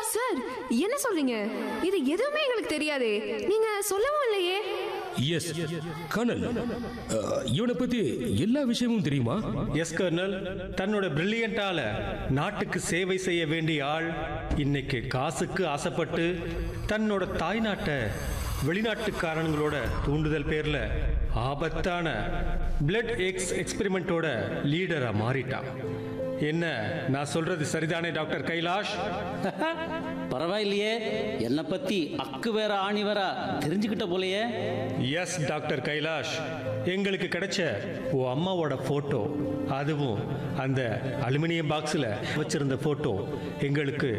sir என்ன சொல்றீங்க இது எதுவுமே எங்களுக்கு தெரியாதே நீங்க சொல்லவும் இல்லையே எஸ் கர்னல் அஹ், இவனை பத்தி எல்லா விஷயமும் தெரியுமா எஸ் கர்னல் தன்னோட பிரில்லியண்டால நாட்டுக்கு சேவை செய்ய வேண்டிய ஆள் இன்னைக்கு காசுக்கு ஆசைப்பட்டு தன்னோட தாய்நாட்டை வெளிநாட்டுக்காரங்களோட தூண்டுதல் பேர்ல ஆபத்தான பிளட் எக்ஸ் எக்ஸ்பெரிமெண்ட்டோட லீடரா மாறிட்டான் என்ன நான் சொல்றது சரிதானே டாக்டர் கைலாஷ் பரவாயில்லையே என்னை பத்தி அக்கு வேற ஆணி வேற தெரிஞ்சுக்கிட்ட போலயே எஸ் டாக்டர் கைலாஷ் எங்களுக்கு கிடைச்ச ஓ அம்மாவோட போட்டோ அதுவும் அந்த அலுமினியம் பாக்ஸில் வச்சிருந்த போட்டோ எங்களுக்கு